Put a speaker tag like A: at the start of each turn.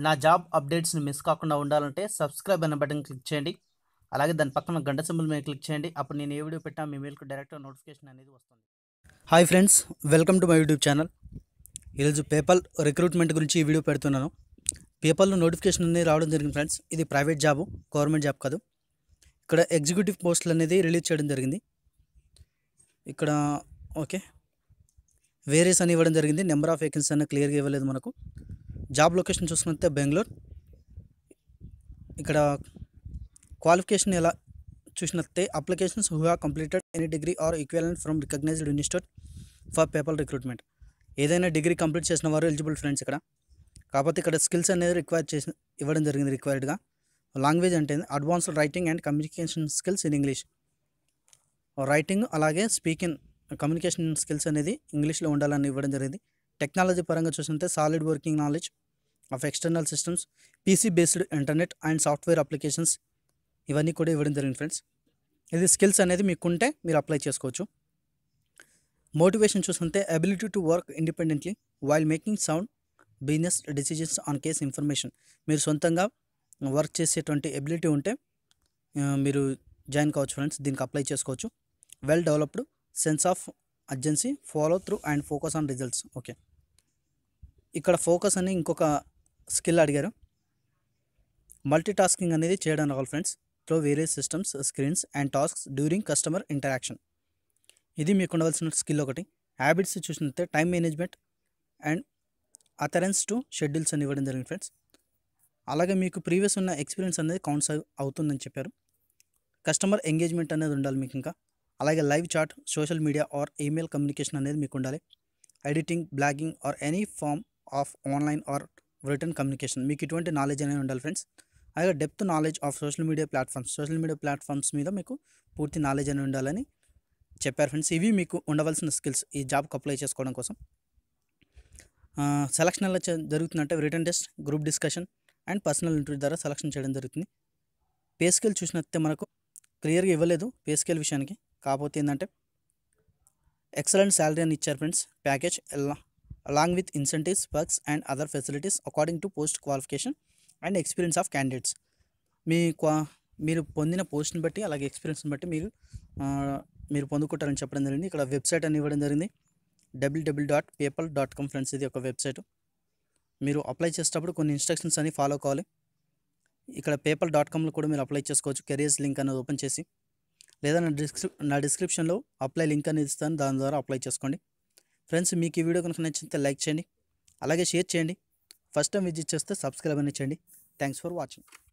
A: నా job అప్డేట్స్ని miss కాకుండా ఉండాలంటే సబ్స్క్రైబ్ అనే బటన్ క్లిక్ చేయండి అలాగే దాని పక్కన గంట సింబల్ మీద క్లిక్ చేయండి అప్పుడు నేను ఏ వీడియో పెట్టినా మీ మెయిల్కి డైరెక్ట్గా నోటిఫికేషన్ అనేది వస్తుంది hi friends welcome to my YouTube channel ఈరోజు పేపల్ రిక్రూట్మెంట్ గురించి ఈ వీడియో పెడుతున్నాను పేపర్లో నోటిఫికేషన్ అనేది రావడం జరిగింది ఫ్రెండ్స్ ఇది ప్రైవేట్ జాబు గవర్నమెంట్ జాబ్ కాదు ఇక్కడ ఎగ్జిక్యూటివ్ పోస్టులు అనేది రిలీజ్ చేయడం జరిగింది ఇక్కడ ఓకే వేరియస్ అని ఇవ్వడం జరిగింది నెంబర్ ఆఫ్ వేకెన్సీ అనేది క్లియర్గా ఇవ్వలేదు మనకు జాబ్ లొకేషన్ చూసుకుంటే బెంగళూరు ఇక్కడ క్వాలిఫికేషన్ ఎలా చూసినట్టే applications who have completed any degree or equivalent from recognised institute for paper recruitment ఏదైనా డిగ్రీ కంప్లీట్ చేసిన వారు ఎలిజిబుల్ ఫ్రెండ్స్ ఇక్కడ కాకపోతే ఇక్కడ స్కిల్స్ అనేది రిక్వైర్ చేసి ఇవ్వడం జరిగింది రిక్వైర్డ్గా లాంగ్వేజ్ అంటే advanced writing and communication skills in English writing అలాగే స్పీకింగ్ కమ్యూనికేషన్ స్కిల్స్ అనేది ఇంగ్లీష్లో ఉండాలని ఇవ్వడం జరిగింది టెక్నాలజీ పరంగా చూస్తుంటే solid working knowledge of external systems PC based internet and software applications ఇవన్నీ కూడా ఇవ్వడం జరిగింది ఫ్రెండ్స్ ఇది స్కిల్స్ అనేది మీకుంటే మీరు అప్లై చేసుకోవచ్చు మోటివేషన్ చూస్తుంటే ability to work independently while making sound business decisions on case information మీరు సొంతంగా వర్క్ చేసేటువంటి ఎబిలిటీ ఉంటే ఆ, మీరు జాయిన్ కావచ్చు ఫ్రెండ్స్ దీనికి అప్లై చేసుకోవచ్చు well developed sense of urgency follow through and focus on results okay ఇక్కడ ఫోకస్ అని ఇంకొక స్కిల్ అడిగారు మల్టీ టాస్కింగ్ అనేది చేయడం రావాలి friends through various systems screens and tasks during customer interaction ఇది మీకు ఉండవలసిన స్కిల్ ఒకటి హ్యాబిట్స్ చూసినట్టే time management and adherence to schedules అని ఇవ్వడం జరిగింది ఫ్రెండ్స్ అలాగే మీకు ప్రీవియస్ ఉన్న ఎక్స్పీరియన్స్ అనేది కౌంట్స్ అవుతుందని చెప్పారు కస్టమర్ ఎంగేజ్మెంట్ అనేది ఉండాలి మీకు ఇంకా అలాగే live chat social media or email communication అనేది మీకు ఉండాలి editing blogging or any form of online or written communication మీకు ఇటువంటి నాలెడ్జ్ అనేది ఉండాలి ఫ్రెండ్స్ అలాగే depth knowledge of social media platforms social media platforms మీద మీకు పూర్తి నాలెడ్జ్ అనేది ఉండాలని చెప్పారు ఫ్రెండ్స్ ఇవి మీకు ఉండవలసిన స్కిల్స్ ఈ జాబ్కి అప్లై చేసుకోవడం కోసం సెలక్షన్ ఎలా చే- జరుగుతుందంటే written test group discussion and personal interview ద్వారా సెలక్షన్ చేయడం జరుగుతుంది పే స్కేల్ చూసినట్టే మనకు క్లియర్గా ఇవ్వలేదు పే స్కేల్ విషయానికి కాకపోతే ఏంటంటే ఎక్సలెంట్ శాలరీ అని ఇచ్చారు friends package along with incentives works and other facilities according to post qualification and experience of candidates మీ క్వా మీరు పొందిన పోస్ట్ని బట్టి అలాగే ఎక్స్పీరియన్స్ని బట్టి మీరు ఆ, మీరు పొందుకుంటారని చెప్పడం జరిగింది ఇక్కడ వెబ్సైట్ అని ఇవ్వడం జరిగింది WWW dot PayPal dot com friends ఇది ఒక వెబ్సైట్ మీరు అప్లై చేసేటప్పుడు కొన్ని ఇన్స్ట్రక్షన్స్ అని ఫాలో కావాలి ఇక్కడ పేపల్ డాట్ కామ్లో కూడా మీరు అప్లై చేసుకోవచ్చు కెరియర్స్ లింక్ అనేది ఓపెన్ చేసి లేదా నా డిస్క్రిప్ నా డిస్క్రిప్షన్లో అప్లై లింక్ అనేది ఇస్తాను దాని ద్వారా అప్లై చేసుకోండి ఫ్రెండ్స్ మీకు ఈ వీడియో కనుక నచ్చితే లైక్ చేయండి అలాగే షేర్ చేయండి ఫస్ట్ టైం విజిట్ చేస్తే సబ్స్క్రైబ్ అనేది చేయండి థ్యాంక్స్ ఫర్ వాచింగ్